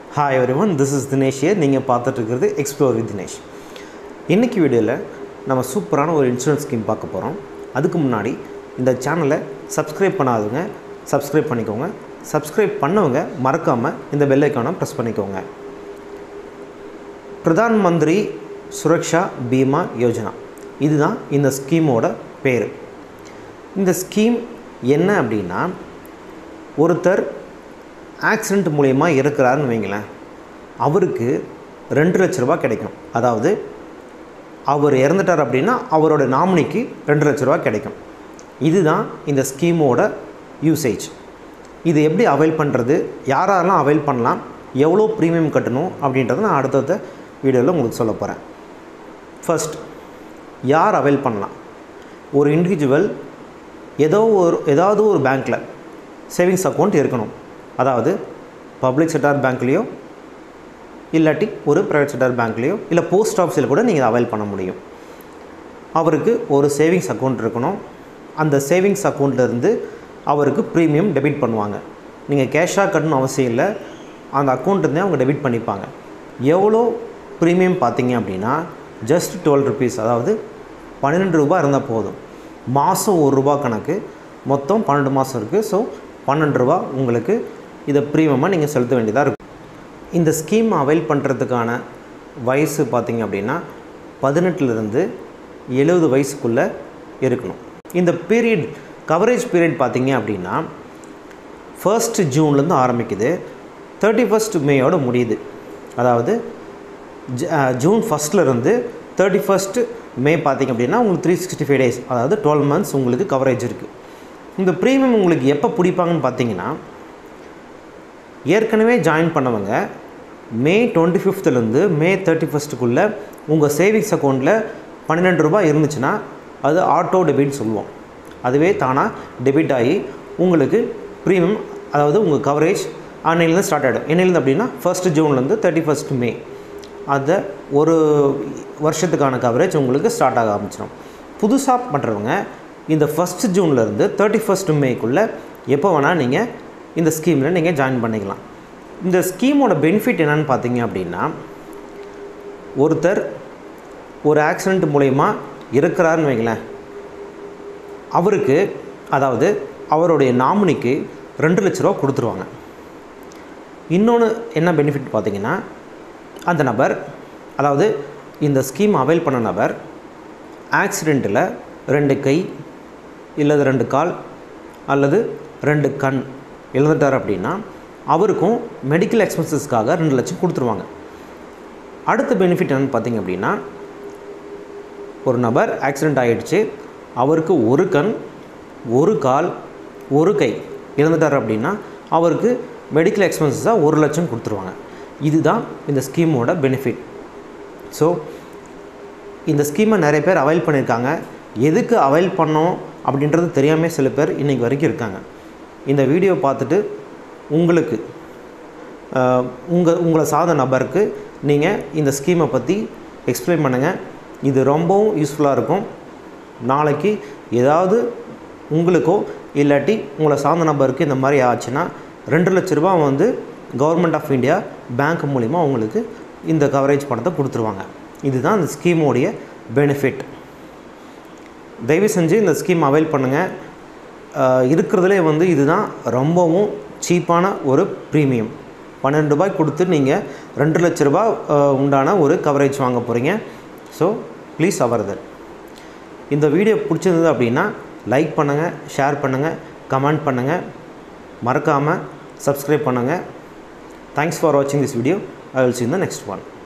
hi everyone this is Dinesh here நீங்கள் பார்த்துட்டு இருக்கிறது எக்ஸ்ப்ளோர் வித் தினேஷ் இன்றைக்கி வீடியோவில் நம்ம சூப்பரான ஒரு இன்சூரன்ஸ் ஸ்கீம் பார்க்க போகிறோம் அதுக்கு முன்னாடி இந்த சேனலை சப்ஸ்கிரைப் பண்ணாதவங்க சப்ஸ்கிரைப் பண்ணிக்கோங்க சப்ஸ்கிரைப் பண்ணவங்க மறக்காமல் இந்த பெல் ஐக்கானை ப்ரெஸ் பண்ணிக்கோங்க பிரதான் மந்திரி சுரக்ஷா பீமா யோஜனா இதுதான் இந்த ஸ்கீமோட பேர் இந்த ஸ்கீம் என்ன அப்படின்னா ஒருத்தர் ஆக்சிடெண்ட் மூலயமா இறக்குறாருன்னு வைங்களேன் அவருக்கு ரெண்டு லட்ச ரூபா கிடைக்கும் அதாவது அவர் இறந்துட்டார் அப்படின்னா அவரோட நாமினிக்கு ரெண்டு லட்ச ரூபா கிடைக்கும் இதுதான் இந்த ஸ்கீமோட யூசேஜ் இது எப்படி அவைல் பண்ணுறது யாரெல்லாம் அவைல் பண்ணலாம் எவ்வளோ ப்ரீமியம் கட்டணும் அப்படின்றத நான் அடுத்தடுத்த வீடியோவில் உங்களுக்கு சொல்ல போகிறேன் ஃபர்ஸ்ட் யார் அவைல் பண்ணலாம் ஒரு இண்டிவிஜுவல் ஏதோ ஒரு ஏதாவது ஒரு பேங்க்கில் சேவிங்ஸ் அக்கௌண்ட் இருக்கணும் அதாவது பப்ளிக் செக்டார் பேங்க்லேயோ இல்லாட்டி ஒரு ப்ரைவேட் செக்டார் பேங்க்லேயோ இல்லை போஸ்ட் ஆஃபீஸில் கூட நீங்கள் அவைல் பண்ண முடியும் அவருக்கு ஒரு சேவிங்ஸ் அக்கௌண்ட் இருக்கணும் அந்த சேவிங்ஸ் அக்கௌண்ட்லேருந்து அவருக்கு ப்ரீமியம் டெபிட் பண்ணுவாங்க நீங்கள் கேஷாக கட்டணும் அவசியம் இல்லை அந்த அக்கௌண்ட்லேருந்தே அவங்க டெபிட் பண்ணிப்பாங்க எவ்வளோ ப்ரீமியம் பார்த்தீங்க அப்படின்னா ஜஸ்ட் டுவெல் ருபீஸ் அதாவது பன்னிரெண்டு ரூபா இருந்தால் போதும் மாதம் ஒரு ரூபா கணக்கு மொத்தம் பன்னெண்டு மாதம் இருக்குது ஸோ பன்னெண்டு ரூபா உங்களுக்கு இதை ப்ரீமியமாக நீங்கள் செலுத்த வேண்டியதாக இருக்கும் இந்த ஸ்கீம் அவைல் பண்ணுறதுக்கான வயசு பார்த்தீங்க அப்படின்னா பதினெட்டுலேருந்து எழுபது வயசுக்குள்ளே இருக்கணும் இந்த பீரியட் கவரேஜ் பீரியட் பார்த்தீங்க அப்படின்னா ஃபர்ஸ்ட் ஜூன்லேருந்து ஆரம்பிக்குது தேர்ட்டி ஃபஸ்ட் மேயோட முடியுது அதாவது ஜ- அஹ், ஜூன் ஃபஸ்ட்லேருந்து தேர்ட்டி ஃபஸ்ட்டு மே பார்த்தீங்க அப்படின்னா உங்களுக்கு த்ரீ சிக்ஸ்டி ஃபைவ் டேஸ் அதாவது டுவெல் மந்த்ஸ் உங்களுக்கு கவரேஜ் இருக்குது இந்த ப்ரீமியம் உங்களுக்கு எப்போ பிடிப்பாங்கன்னு பார்த்தீங்கன்னா ஏற்கனவே ஜாயின் பண்ணவங்க மே டுவெண்ட்டி ஃபிஃப்த்துலேருந்து மே தேர்ட்டி ஃபஸ்ட்டுக்குள்ளே உங்கள் சேவிங்ஸ் அக்கௌண்ட்டில் பன்னிரெண்டு ரூபாய் இருந்துச்சுன்னா அது ஆட்டோ டெபிட் சொல்லுவோம் அதுவே தானாக டெபிட் ஆகி உங்களுக்கு ப்ரீமியம் அதாவது உங்கள் கவரேஜ் அன்னையிலேருந்து ஸ்டார்ட் ஆகிடும் என்னையிலேருந்து அப்படின்னா ஃபர்ஸ்ட் ஜூன்லேருந்து தேர்ட்டி ஃபஸ்ட் மே அதை ஒரு வருஷத்துக்கான கவரேஜ் உங்களுக்கு ஸ்டார்ட் ஆக ஆரம்பிச்சிடும் புதுசாக பண்ணுறவங்க இந்த ஃபஸ்ட் ஜூன்லேருந்து தேர்ட்டி ஃபஸ்ட் மேக்குள்ளே எப்போ வேணால் நீங்கள் இந்த ஸ்கீமில் நீங்கள் ஜாயின் பண்ணிக்கலாம் இந்த ஸ்கீமோட பெனிஃபிட் என்னன்னு பார்த்தீங்க அப்படின்னா ஒருத்தர் ஒரு ஆக்சிடெண்ட் மூலயமா இருக்கிறாருன்னு வைங்களேன் அவருக்கு அதாவது அவருடைய நாமினிக்கு ரெண்டு லட்ச ரூபா கொடுத்துருவாங்க இன்னொன்று என்ன பெனிஃபிட் பார்த்தீங்கன்னா அந்த நபர் அதாவது இந்த ஸ்கீம் அவைல் பண்ண நபர் ஆக்சிடெண்ட்டில் ரெண்டு கை இல்லது ரெண்டு கால் அல்லது ரெண்டு கண் இழந்துட்டார் அப்படின்னா அவருக்கும் மெடிக்கல் எக்ஸ்பென்சஸ்க்காக ரெண்டு லட்சம் கொடுத்துருவாங்க அடுத்த பெனிஃபிட் என்னன்னு பார்த்தீங்க அப்படின்னா ஒரு நபர் ஆக்சிடெண்ட் ஆகிடுச்சு அவருக்கு ஒரு கண் ஒரு கால் ஒரு கை இழந்துட்டார் அப்படின்னா அவருக்கு மெடிக்கல் எக்ஸ்பென்சஸாக ஒரு லட்சம் கொடுத்துருவாங்க இதுதான் இந்த ஸ்கீமோட பெனிஃபிட் ஸோ இந்த ஸ்கீமை நிறைய பேர் அவைல் பண்ணியிருக்காங்க எதுக்கு அவைல் பண்ணோம் அப்படின்றது தெரியாமல் சில பேர் இன்றைக்கி வரைக்கும் இருக்காங்க இந்த வீடியோ பார்த்துட்டு உங்களுக்கு உங்கள் உங்களை சார்ந்த நபருக்கு நீங்கள் இந்த ஸ்கீமை பற்றி எக்ஸ்பிளைன் பண்ணுங்கள் இது ரொம்பவும் யூஸ்ஃபுல்லாக இருக்கும் நாளைக்கு ஏதாவது உங்களுக்கோ இல்லாட்டி உங்களை சார்ந்த நபருக்கு இந்த மாதிரி ஆச்சுன்னா ரெண்டு லட்ச ரூபா வந்து கவர்மெண்ட் ஆஃப் இந்தியா பேங்க் மூலிமா உங்களுக்கு இந்த கவரேஜ் பணத்தை கொடுத்துருவாங்க இதுதான் இந்த ஸ்கீமோடைய பெனிஃபிட் தயவு செஞ்சு இந்த ஸ்கீம் அவைல் பண்ணுங்கள் இருக்கிறதுலே வந்து இதுதான் ரொம்பவும் சீப்பான ஒரு ப்ரீமியம் பன்னெண்டு ரூபாய் கொடுத்து நீங்கள் ரெண்டு லட்ச ரூபாய் அஹ், உண்டான ஒரு கவரேஜ் வாங்க போகிறீங்க ஸோ ப்ளீஸ் அவர் தட் இந்த வீடியோ பிடிச்சிருந்தது அப்படின்னா லைக் பண்ணுங்கள் ஷேர் பண்ணுங்கள் கமெண்ட் பண்ணுங்கள் மறக்காமல் சப்ஸ்கிரைப் பண்ணுங்கள் தேங்க்ஸ் ஃபார் வாட்சிங் this video I will see in the next one